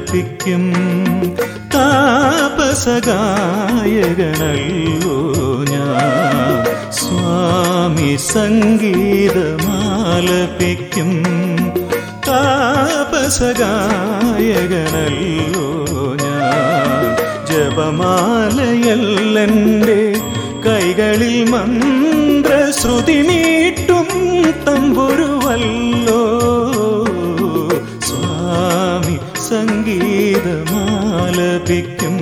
മാലപിക്കും താപസഗായകനല്ലോ ഞാൻ സ്വാമി സംഗീതമാലപിക്കും താപസഗായകനല്ലോ ഞാൻ ജപമാലയല്ലെൻ്റെ കൈകളിൽ മന്ത്രശ്രുതി മീട്ടും തമ്പുരുവല്ലോ സ്വാമി സംഗീതമാലപിക്കും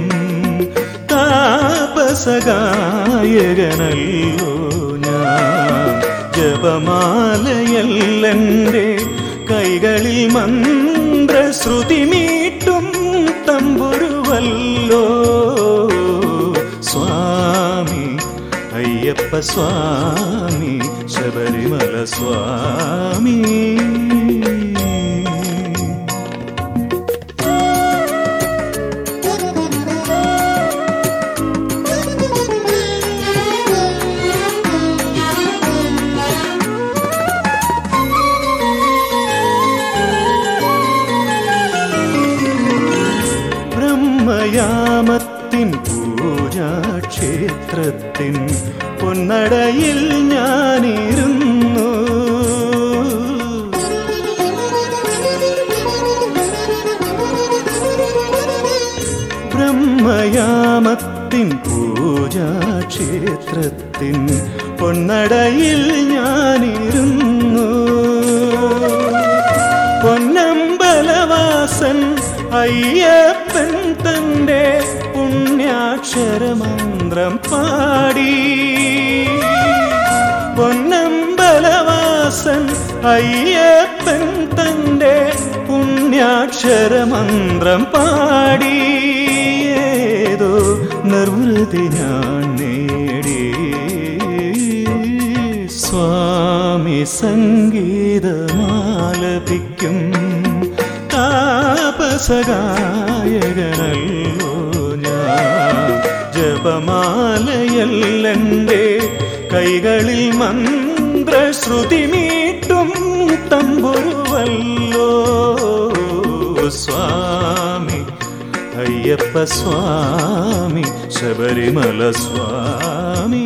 താപസഗായകനല്ലോ ഞാൻ ജപമാലയല്ലെൻ്റെ കൈകളിൽ മന്ത്രശ്രുതി മീട്ടും തമ്പുരുവല്ലോ സ്വാമി അയ്യപ്പ സ്വാമി ശബരിമല സ്വാമി ബ്രഹ്മയാമത്തിൻ പൂജാക്ഷേത്രത്തിൻ പൊന്നടയിൽ ഞാനിരുന്നു ബ്രഹ്മയാമത്തിൻ പൂജാക്ഷേത്രത്തിൻ പൊന്നടയിൽ ഞാനിരുന്നു പൊന്നമ്പലവാസൻ അയ്യപ്പൻ തന്റെ പുണ്യാക്ഷരമന്ത്രം പാടി പൊന്നമ്പലവാസൻ അയ്യപ്പൻ തന്റെ പുണ്യാക്ഷരമന്ത്രം പാടി ഏതോ നിർവൃതി ഞാൻ നേടി സ്വാമി സംഗീതമാലപിക്കും താപസഗായകനല്ലോ ഞാൻ ജപമാലയല്ലെൻ്റെ കൈകളിൽ മന്ത്രശ്രുതി മീട്ടും തമ്പുരുവല്ലോ സ്വാമി അയ്യപ്പ സ്വാമി ശബരിമല സ്വാമി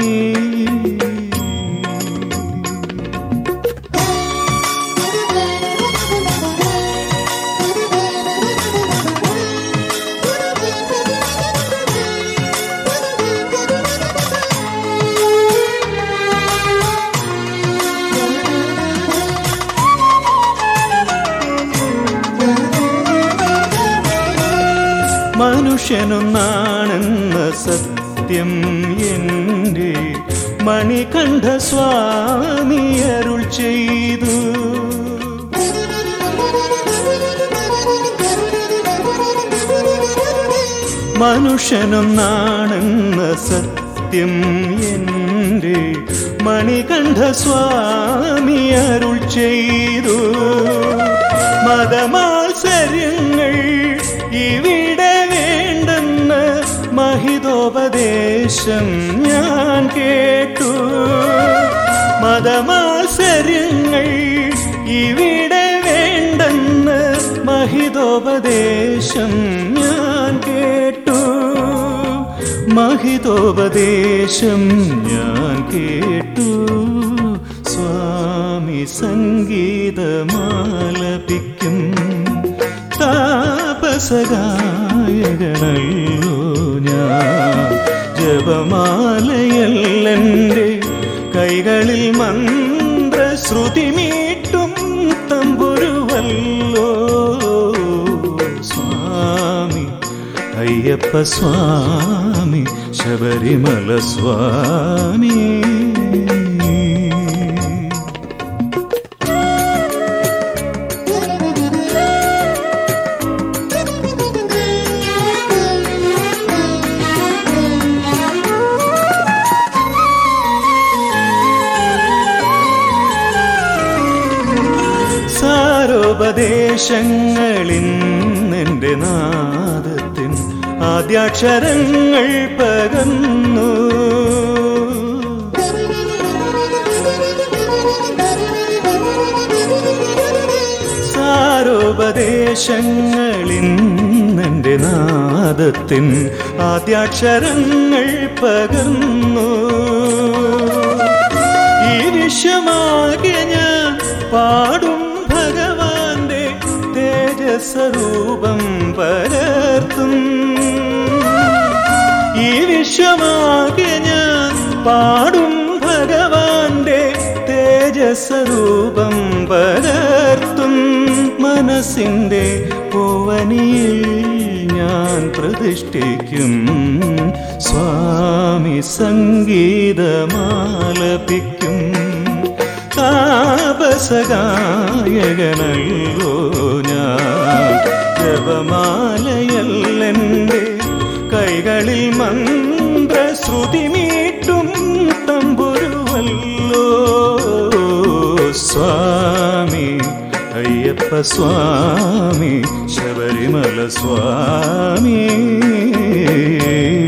മനുഷ്യനൊന്നാണെന്ന സത്യം എൻ്റെ മണികണ്ഠ സ്വാമി അരുൾ ചെയ്തു മനുഷ്യനൊന്നാണെന്ന സത്യം എൻ്റെ മണികണ്ഠ സ്വാമി അരുൾ ചെയ്തു മതമാത്സര്യങ്ങൾ ഇവിടെ വേണ്ടെന്ന് മഹിതോപദേശം ഞാൻ കേട്ടു മതമാത്സര്യങ്ങൾ ഇവിടെ വേണ്ടെന്ന് മഹിതോപദേശം ഞാൻ കേട്ടു മഹിതോപദേശം ഞാൻ കേട്ടു സ്വാമി സംഗീതമാലപിക്കും താപസഗായകനല്ലോ ഞാൻ ജപമാലയല്ലെൻ്റെ കൈകളിൽ മന്ത്രശ്രുതി മീട്ടും തമ്പുരുവല്ലോ സ്വാമി അയ്യപ്പ സ്വാമി ശബരിമല സ്വാമി സാരോപദേശങ്ങളിന്നെൻ്റെ നാദത്തിൻ ആദ്യാക്ഷരങ്ങൾ പകന്നു സാരോപദേശങ്ങളിന്നെൻ്റെ നാദത്തിൻ ആദ്യാക്ഷരങ്ങൾ പകർന്നു ഈ വിശ്വമാകെ ഞാൻ പാടും ഭഗവാന്റെ തേജസ്വരൂപം പകർത്തും ഈ വിശ്വമാകെ ഞാൻ പാടും ഭഗവാന്റെ തേജസ്വരൂപം പകർത്തും മനസ്സിൻ്റെ പൂവനിയിൽ ഞാൻ പ്രതിഷ്ഠിക്കും സ്വാമി സംഗീതമാലപിക്കും താപസഗായകനല്ലോ ഞാൻ ജപമാലയല്ലെൻ്റെ കൈകളിൽ മന്ത്രശ്രുതി മീട്ടും തമ്പുരുവല്ലോ സ്വാമി അയ്യപ്പ സ്വാമി ശബരിമല സ്വാമി